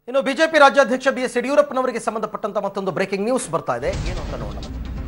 ಇನ್ನು ಬಿಜೆಪಿ ರಾಜ್ಯಾಧ್ಯಕ್ಷ B S ಯಡಿಯೂರಪ್ಪನವರಿಗೆ ಸಂಬಂಧಪಟ್ಟಂತ ಮತ್ತೊಂದು ಬ್ರೇಕಿಂಗ್ ನ್ಯೂಸ್ ಬರ್ತಾ ಇದೆ ಏನು ಅಂತ ನೋಡೋಣ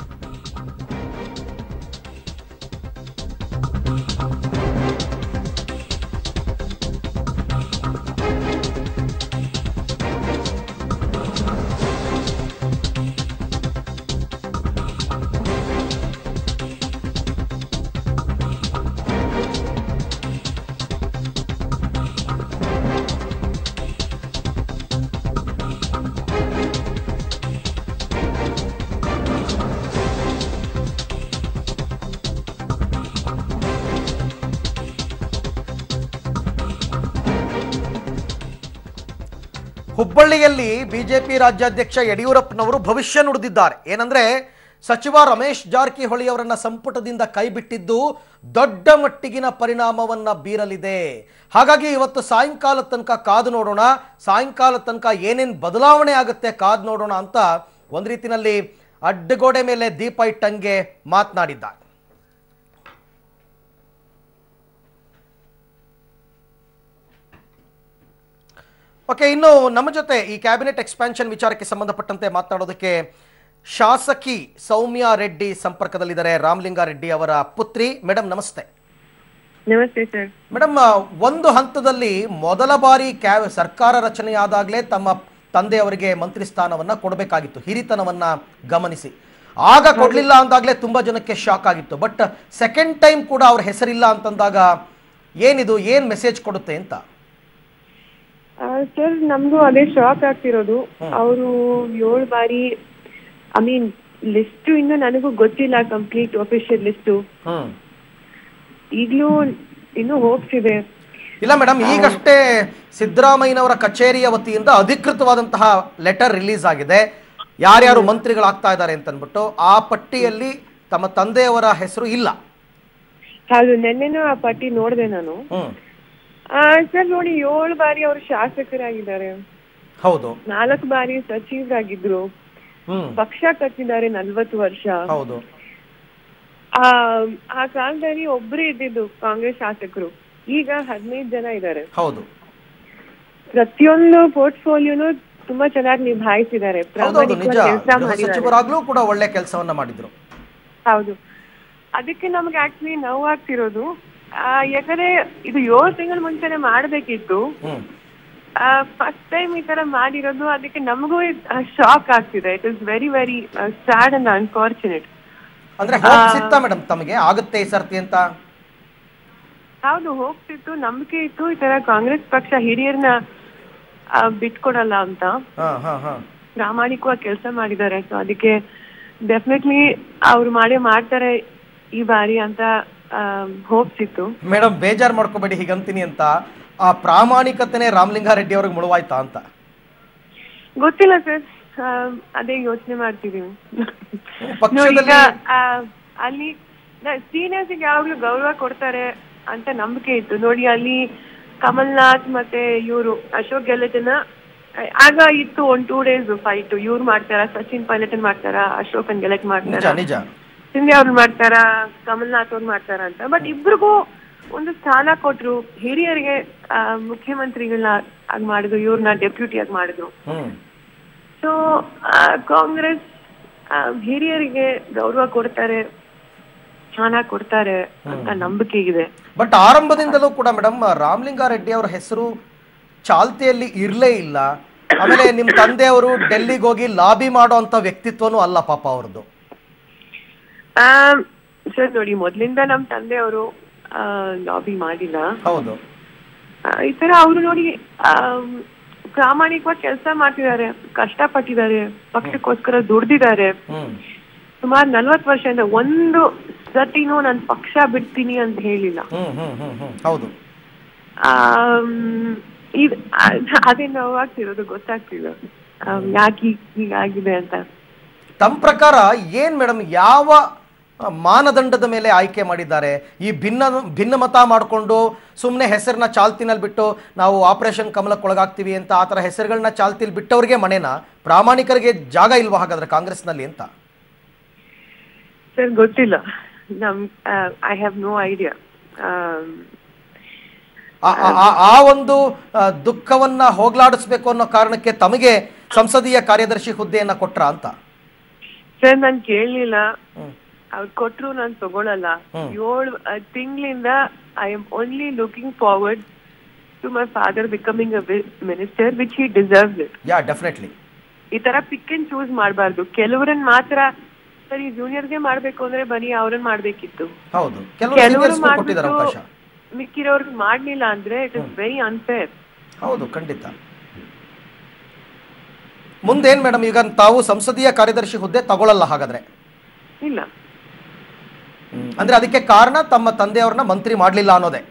ಹುಬ್ಬಳ್ಳಿಯಲ್ಲಿ ಬಿಜೆಪಿ ರಾಜ್ಯಾಧ್ಯಕ್ಷ ಯಡಿಯೂರಪ್ಪನವರು ಭವಿಷ್ಯ ನುಡಿದಿದ್ದಾರೆ ಏನಂದ್ರೆ ಸಚಿವ ರಮೇಶ್ ಜಾರಕಿಹೊಳಿ ಅವರನ್ನ ಸಂಪುಟದಿಂದ ಕೈಬಿಟ್ಟಿದ್ದು ದೊಡ್ಡ ಮಟ್ಟಿಗಿನ ಪರಿಣಾಮವನ್ನ ಬೀರಲಿದೆ ಹಾಗಾಗಿ ಇವತ್ತು ಸಾಯಂಕಾಲ ತನಕ ಕಾದು ನೋಡೋಣ ಸಾಯಂಕಾಲ ತನಕ ಏನೇನು ಬದಲಾವಣೆ ಆಗುತ್ತೆ ಕಾದು ನೋಡೋಣ ಅಂತ ಒಂದು ರೀತಿನಲ್ಲಿ ಅಡ್ಡಗೋಡೆ ಮೇಲೆ ದೀಪ ಇಟ್ಟಂಗೆ ಮಾತನಾಡಿದ್ದಾರೆ ಓಕೆ ಇನ್ನು ನಮ್ಮ ಜೊತೆ ಈ ಕ್ಯಾಬಿನೆಟ್ ಎಕ್ಸ್ಪ್ಯಾನ್ಷನ್ ವಿಚಾರಕ್ಕೆ ಸಂಬಂಧಪಟ್ಟಂತೆ ಮಾತನಾಡೋದಕ್ಕೆ ಶಾಸಕಿ ಸೌಮ್ಯ ರೆಡ್ಡಿ ಸಂಪರ್ಕದಲ್ಲಿದ್ದಾರೆ ರಾಮಲಿಂಗಾರೆಡ್ಡಿ ಅವರ ಪುತ್ರಿ ಮೇಡಮ್ ನಮಸ್ತೆ ನಮಸ್ತೆ ಸರ್ ಮೇಡಮ್ ಒಂದು ಹಂತದಲ್ಲಿ ಮೊದಲ ಬಾರಿ ಕ್ಯಾ ಸರ್ಕಾರ ರಚನೆಯಾದಾಗಲೇ ತಮ್ಮ ತಂದೆಯವರಿಗೆ ಮಂತ್ರಿ ಸ್ಥಾನವನ್ನ ಕೊಡಬೇಕಾಗಿತ್ತು ಹಿರಿತನವನ್ನ ಗಮನಿಸಿ ಆಗ ಕೊಡ್ಲಿಲ್ಲ ಅಂದಾಗಲೇ ತುಂಬಾ ಜನಕ್ಕೆ ಶಾಕ್ ಆಗಿತ್ತು ಬಟ್ ಸೆಕೆಂಡ್ ಟೈಮ್ ಕೂಡ ಅವ್ರ ಹೆಸರಿಲ್ಲ ಅಂತಂದಾಗ ಏನಿದು ಏನ್ ಮೆಸೇಜ್ ಕೊಡುತ್ತೆ ಅಂತ ಸರ್ ನಮಗೂ ಅದೇ ಶಾಕ್ ಆಗ್ತಿರೋದು ಅವರು ಏಳು ಬಾರಿ ಐ ಮೀನ್ ಲಿಸ್ಟ್ ಇನ್ನು ನನಗೂ ಗೊತ್ತಿಲ್ಲ ಕಂಪ್ಲೀಟ್ ಅಫಿಷಿಯಲ್ ಲಿಸ್ಟು ಹ್ಮ್ ಈಗಲೂ ಇನ್ನೂ ಹೋಪ್ಸ್ ಇದೆ ಇಲ್ಲ ಮೇಡಮ್ ಈಗಷ್ಟೇ ಸಿದ್ದರಾಮಯ್ಯನವರ ಕಚೇರಿಯ ವತಿಯಿಂದ ಅಧಿಕೃತವಾದಂತಹ ಲೆಟರ್ ರಿಲೀಸ್ ಆಗಿದೆ ಯಾರ್ಯಾರು ಮಂತ್ರಿಗಳಾಗ್ತಾ ಇದ್ದಾರೆ ಅಂತ ಅಂದ್ಬಿಟ್ಟು ಆ ಪಟ್ಟಿಯಲ್ಲಿ ತಮ್ಮ ತಂದೆಯವರ ಹೆಸರು ಇಲ್ಲ ಹೌದು ನೆನ್ನೆನೂ ಆ ಪಟ್ಟಿ ನೋಡಿದೆ ನಾನು ಹ್ಮ್ ಸರ್ ನೋಡಿ ಏಳು ಬಾರಿ ಅವರು ಶಾಸಕರಾಗಿದ್ದಾರೆ ಹೌದು ನಾಲ್ಕು ಬಾರಿ ಸಚಿವರಾಗಿದ್ರು ಹ್ಮ್ ಪಕ್ಷ ಕಟ್ಟಿದ್ದಾರೆ ನಲ್ವತ್ತು ವರ್ಷ ಹೌದು ಆ ಆ ಕಾಲದಲ್ಲಿ ಒಬ್ರು ಇದ್ದಿದ್ದು ಕಾಂಗ್ರೆಸ್ ಶಾಸಕರು ಈಗ ಹದಿನೈದು ಜನ ಇದ್ದಾರೆ ಹೌದು ಪ್ರತಿಯೊಂದು ಪೋರ್ಟ್ಫೋಲಿಯೋನು ತುಂಬಾ ಚೆನ್ನಾಗಿ ನಿಭಾಯಿಸಿದ್ದಾರೆ ಹೌದೌದು ನಿಜ ಪ್ರಾಮಾಣಿಕವಾಗಿ ಕೆಲಸ ಗೃಹ ಮಾಡಿದ್ದಾರೆ ಸಚಿವರಾಗ್ಲೂ ಕೂಡ ಒಳ್ಳೆ ಕೆಲಸವನ್ನ ಮಾಡಿದ್ರು ಹೌದು ಅದಕ್ಕೆ ನಮ್ಗೆ ಆಕ್ಚುಲಿ ನೋವಾಗ್ತಿರೋದು ಆ, ಯಾಕಂದ್ರೆ ಇದು ಏಳು ತಿಂಗಳ ಮುಂಚೆನೆ ಮಾಡ್ಬೇಕಿತ್ತು ಹ್ಮ್ ಫಸ್ಟ್ ಟೈಮ್ ಈ ತರ ಮಾಡಿರೋದು ಅದಕ್ಕೆ ನಮಗೂ ಶಾಕ್ ಆಗ್ತಿದೆ it is very very sad and unfortunate ಅಂದ್ರೆ ಹೋಪ್ ಸಿಗ್ತಾ ಮೇಡಮ್ ತಮಗೆ ಆಗುತ್ತೆ ಈ ಸರ್ತಿ ಅಂತ ಹೌದು ಹೋಗ್ತಿತ್ತು ನಂಬಿಕೆ ಇತ್ತು ಈ ತರ ಕಾಂಗ್ರೆಸ್ ಪಕ್ಷ ಹಿರಿಯರನ್ನ ಆ, ಬಿಟ್ಕೊಡಲ್ಲ ಅಂತ ಹಾ ಹಾ ಹಾ ಪ್ರಾಮಾಣಿಕವಾಗಿ ಕೆಲಸ ಮಾಡಿದ್ದಾರೆ ಸೊ ಅದಕ್ಕೆ ಡೆಫಿನೆಟ್ಲಿ ಅವ್ರು ಮಾಡೇ ಮಾಡ್ತಾರೆ ಈ ಬಾರಿ ಅಂತ ಹೋಪ್ಸ್ ಇತ್ತು ಮೇಡಮ್ ಬೇಜಾರ್ ಮಾಡ್ಕೋಬೇಡಿ ಹೀಗಂತೀನಿ ಅಂತ ಆ ಪ್ರಾಮಾಣಿಕತೆನೇ ರಾಮಲಿಂಗಾರೆಡ್ಡಿ ಅವ್ರಿಗೆ ಮುಳುವಾಯ್ತಾ ಅಂತ ಗೊತ್ತಿಲ್ಲ ಸರ್ ಅದೇ ಯೋಚನೆ ಮಾಡ್ತಿದೀವಿ ಪಕ್ಷದಲ್ಲಿ- ನೋಡಿ, ಈಗ ಆ, ಅಲ್ಲಿ ಸೀನಿಯರ್ಸ್ ಯಾವಾಗ್ಲೂ ಗೌರವ ಕೊಡ್ತಾರೆ ಅಂತ ನಂಬಿಕೆ ಇತ್ತು ನೋಡಿ ಅಲ್ಲಿ ಕಮಲ್ನಾಥ್ ಮತ್ತೆ ಇವರು ಅಶೋಕ್ ಗೆಹ್ಲೋಟನ ಆಗ ಇತ್ತು ಒಂದ್ ಟೂ ಡೇಸ್ ಫೈಟ್ ಇವ್ರು ಮಾಡ್ತಾರ ಸಚಿನ್ ಪೈಲಟನ್ ಮಾಡ್ತಾರ ಅಶೋಕನ್ ಗೆಲೆಕ್ಟ್ ನಿಜ ಮಾಡ್ತಾರ ನಿಜ ಸಿಂಧೆ ಅವ್ರು ಮಾಡ್ತಾರ ಕಮಲ್ನಾಥ್ ಅವ್ರು ಮಾಡ್ತಾರ ಅಂತ ಬಟ್ ಇಬ್ರಿಗೂ ಒಂದು ಸ್ಥಾನ ಕೊಟ್ರು ಹಿರಿಯರಿಗೆ ಆ, ಮುಖ್ಯಮಂತ್ರಿಗಳನ್ನ ಆಗ್ ಮಾಡಿದ್ರು ಇವ್ರನ್ನ ಡೆಪ್ಯೂಟಿ ಆಗಿ ಮಾಡಿದ್ರು ಹ್ಮ್ ಸೊ ಕಾಂಗ್ರೆಸ್ ಆ, ಹಿರಿಯರಿಗೆ ಗೌರವ ಕೊಡ್ತಾರೆ ಸ್ಥಾನ ಕೊಡ್ತಾರೆ ಅಂತ ನಂಬಿಕೆ ಇದೆ ಬಟ್ ಆರಂಭದಿಂದಲೂ ಕೂಡ ಮೇಡಮ್ ರಾಮಲಿಂಗಾರೆಡ್ಡಿ ಅವರ ಹೆಸರು ಚಾಲ್ತಿಯಲ್ಲಿ ಇರಲೇ ಇಲ್ಲ ಆಮೇಲೆ ನಿಮ್ಮ ತಂದೆಯವರು ಡೆಲ್ಲಿಗೆ ಹೋಗಿ ಲಾಬಿ ಮಾಡೋ ಅಂತ ವ್ಯಕ್ತಿತ್ವನೂ ಅಲ್ಲ ಪಾಪ ಅವ್ರದ್ದು ಸರ್ ನೋಡಿ ಮೊದ್ಲಿಂದ ನಮ್ ತಂದೆಯವರು ಲಾಬಿ ಮಾಡಿಲ್ಲ ಹೌದು ಆ, ಈ ತರ ಅವರು ನೋಡಿ ಆಮ್, ಪ್ರಾಮಾಣಿಕವಾಗಿ ಕೆಲಸ ಮಾಡ್ತಿದ್ದಾರೆ ಕಷ್ಟಪಟ್ಟಿದ್ದಾರೆ ಪಕ್ಷಕ್ಕೋಸ್ಕರ ದುಡ್ದಿದ್ದಾರೆ ಹ್ಮ್ ಸುಮಾರು ನಲ್ವತ್ತು ವರ್ಷದಿಂದ ಒಂದು ಸತಿನೂ ನಾನು ಪಕ್ಷ ಬಿಡ್ತೀನಿ ಅಂತ ಹೇಳಿಲ್ಲ ಹ್ಮ್ ಹ್ಮ್ ಹ್ಮ್ ಹ್ಮ್ ಹೌದು ಆಮ್, ಇದ್- ಅದ್- ಅದೇ ನೋವಾಗ್ತಿರೋದು ಗೊತ್ತಾಗ್ತಿಲ್ಲ ಆಮ್, ಯಾಕೆ ಹೀಗ್- ಹೀಗಾಗಿದೆ ಅಂತ ತಮ್ಮ ಪ್ರಕಾರ ಏನ್ ಮೇಡಮ್ ಯಾವ ಆ, ಮಾನದಂಡದ ಮೇಲೆ ಆಯ್ಕೆ ಮಾಡಿದ್ದಾರೆ ಈ ಭಿನ್ನ ಭಿನ್ನಮತ ಮಾಡಿಕೊಂಡು ಸುಮ್ಮನೆ ಹೆಸರನ್ನ ಚಾಲ್ತಿನಲ್ಲಿ ಬಿಟ್ಟು ನಾವು ಆಪರೇಷನ್ ಕಮಲಕ್ಕೆ ಒಳಗಾಗ್ತೀವಿ ಅಂತ ಆ ಥರ ಹೆಸರುಗಳನ್ನ ಚಾಲ್ತಿಲಿ ಬಿಟ್ಟವ್ರಿಗೆ ಮನೆನ ಪ್ರಾಮಾಣಿಕರಿಗೆ ಜಾಗ ಇಲ್ವಾ ಹಾಗಾದ್ರೆ ಕಾಂಗ್ರೆಸ್ನಲ್ಲಿ ಅಂತ ಸರ್ ಗೊತ್ತಿಲ್ಲ ನಮ್ ಐ ಹ್ಯಾವ್ ನೋ ಐಡಿಯಾ ಆ- ಆ- ಆ- ಆ ಒಂದು ಆ, ದುಃಖವನ್ನ ಹೋಗ್ಲಾಡಿಸ್ಬೇಕು ಅನ್ನೋ ಕಾರಣಕ್ಕೆ ತಮಗೆ ಸಂಸದೀಯ ಕಾರ್ಯದರ್ಶಿ ಹುದ್ದೆಯನ್ನ ಕೊಟ್ರ ಅಂತ ಸರ್ ನಾನ್ ಕೇಳಲಿಲ್ಲ ಹ್ಮ್. ಅವ್ರು ಕೊಟ್ರು ನಾನ್ ತಗೊಳಲ್ಲ ಹ್ಮ್. ಏಳು ತಿಂಗಳಿಂದ I am only looking forward to my father becoming a minister which he deserves it yeah definitely ಈ ತರ ಪಿಕ್ ಅಂಡ್ ಚೂಸ್ ಮಾಡಬಾರ್ದು ಕೆಲವ್ರನ್ನ ಮಾತ್ರ ಸರಿ ಜೂನಿಯರ್ಗೆ ಮಾಡ್ಬೇಕು ಅಂದ್ರೆ ಬರೀ ಅವ್ರನ್ನ ಮಾಡ್ಬೇಕಿತ್ತು ಹೌದು ಕೆಲವರು ಕೆಲವರು seniors ಗೂ ಕೊಟ್ಟಿದ್ದಾರೆ ಅವಕಾಶ ಮಾಡ್ಬಿಟ್ಟು ಮಿಕ್ಕಿರೋರ್ಗ್ ಮಾಡ್ಲಿಲ್ಲ ಅಂದ್ರೆ ಇಟ್ ಇಸ್ ವೆರಿ ಅನ್ಫೇರ್ ಹೌದು ಖಂಡಿತ ಮುಂದೇನ್ ಮೇಡಮ್ ಈಗ ತಾವು ಸಂಸದೀಯ ಕಾರ್ಯದರ್ಶಿ ಹುದ್ದೆ ತಗೊಳ್ಳಲ್ಲ ಹಾಗಾದ್ರೆ ಇಲ್ಲ ಅಂದ್ರೆ ಅದಕ್ಕೆ ಕಾರಣ ತಮ್ಮ ತಂದೆಯವ್ರನ್ನ ಮಂತ್ರಿ ಮಾಡ್ಲಿಲ್ಲ ಅನ್ನೋದೇ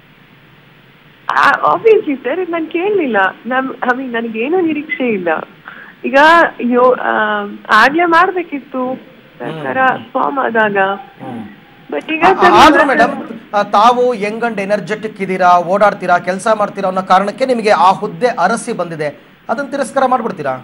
ಆಬ್ವಿಯಸ್ಲಿ ಸರ್ ನಾನು ಕೇಳಲಿಲ್ಲ ನಮ್ ಐ ಮೀನ್ ನನಗೇನು ನಿರೀಕ್ಷೆ ಇಲ್ಲ ಈಗ ಯೋ ಆ, ಆಗ್ಲೇ ಮಾಡ್ಬೇಕಿತ್ತು ಸರ್ಕಾರ ಫಾರ್ಮ್ ಆದಾಗ ಬಟ್ ಈಗ ಆ- ಸರ್ ಆದ್ರೂ ಮೇಡಮ್ ತಾವು ಯಂಗ್ ಅಂಡ್ ಎನರ್ಜೆಟಿಕ್ ಇದ್ದೀರಾ ಓಡಾಡ್ತೀರಾ ಕೆಲಸ ಮಾಡ್ತೀರಾ ಅನ್ನೋ ಕಾರಣಕ್ಕೆ ನಿಮಗೆ ಆ ಹುದ್ದೆ ಅರಸಿ ಬಂದಿದೆ ಅದನ್ನ ತಿರಸ್ಕಾರ ಮಾಡ್ಬಿಡ್ತೀರಾ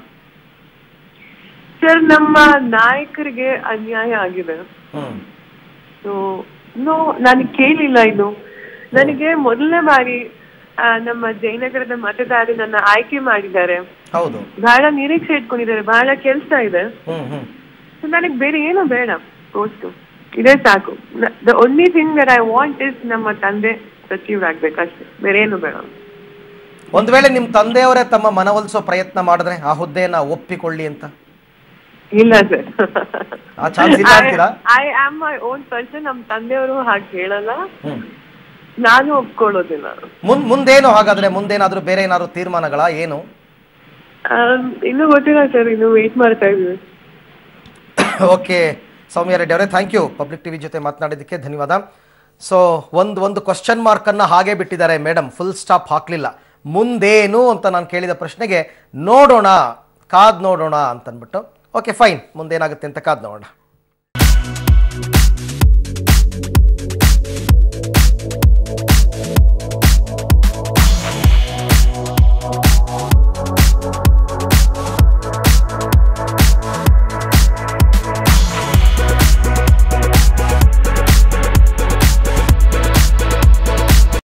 ಸರ್ ನಮ್ಮ ನಾಯಕರಿಗೆ ಅನ್ಯಾಯ ಆಗಿದೆ ಹ್ಮ್ ಸೊ ನೋ ನಾನು ಕೇಳಿಲ್ಲ ಇದು ನನಗೆ ಮೊದಲನೇ ಬಾರಿ ಆ, ನಮ್ಮ ಜಯನಗರದ ಮತದಾರರು ನನ್ನ ಆಯ್ಕೆ ಮಾಡಿದ್ದಾರೆ ಹೌದು ಬಹಳ ನಿರೀಕ್ಷೆ ಇಟ್ಕೊಂಡಿದ್ದಾರೆ ಬಹಳ ಕೆಲಸ ಇದೆ ಹ್ಮ್ ಹ್ಮ್ ಸೊ ನನಗೆ ಬೇರೆ ಏನು ಬೇಡ ಪೋಸ್ಟು ಇದೇ ಸಾಕು the only thing that I want is ನಮ್ಮ ತಂದೆ ಸಚಿವರಾಗ್ಬೇಕಷ್ಟೇ ಬೇರೆ ಏನು ಬೇಡ ಒಂದ್ ವೇಳೆ ನಿಮ್ ತಂದೆಯವರೇ ತಮ್ಮ ಮನವೊಲಿಸೋ ಪ್ರಯತ್ನ ಮಾಡಿದ್ರೆ ಆ ಹುದ್ದೆಯನ್ನ ಒಪ್ಪಿಕೊಳ್ಳಿ ಅಂತ ಇಲ್ಲ ಸರ್ ಆ ಚಾನ್ಸ್ ಇಲ್ಲ ಅಂತೀರಾ I am my own person ನಮ್ಮ ತಂದೆಯವರು ಹಾಗೆ ಹೇಳಲ್ಲ ಹ್ಮ್ ನಾನು ಒಪ್ಕೊಳ್ಳೋದಿಲ್ಲ ಮುನ್ ಮುಂದೇನು ಹಾಗಾದ್ರೆ ಮುಂದೇನಾದ್ರೂ ಬೇರೆ ಏನಾದ್ರು ತೀರ್ಮಾನಗಳ ಏನು ಆಮ್, ಇನ್ನೂ ಗೊತ್ತಿಲ್ಲ ಸರ್ ಇನ್ನು ವೇಟ್ ಮಾಡ್ತಾ ಇದ್ದೀವಿ ಓಕೆ ಸೌಮ್ಯ ರೆಡ್ಡಿ ಅವರೇ ಥ್ಯಾಂಕ್ ಯು ಪಬ್ಲಿಕ್ ಟಿವಿ ಜೊತೆ ಮಾತನಾಡಿದ್ದಕ್ಕೆ ಧನ್ಯವಾದ ಸೊ ಒಂದು ಒಂದು ಕ್ವಶನ್ ಮಾರ್ಕನ್ನು ಹಾಗೆ ಬಿಟ್ಟಿದ್ದಾರೆ ಮೇಡಮ್ ಫುಲ್ ಸ್ಟಾಪ್ ಹಾಕಲಿಲ್ಲ ಮುಂದೇನು ಅಂತ ನಾನು ಕೇಳಿದ ಪ್ರಶ್ನೆಗೆ ನೋಡೋಣ ಕಾದ್ ನೋಡೋಣ ಅಂತನ್ಬಿಟ್ಟು ಓಕೆ ಫೈನ್ ಮುಂದೇನಾಗುತ್ತೆ ಅಂತ ಕಾದ್ ನೋಡೋಣ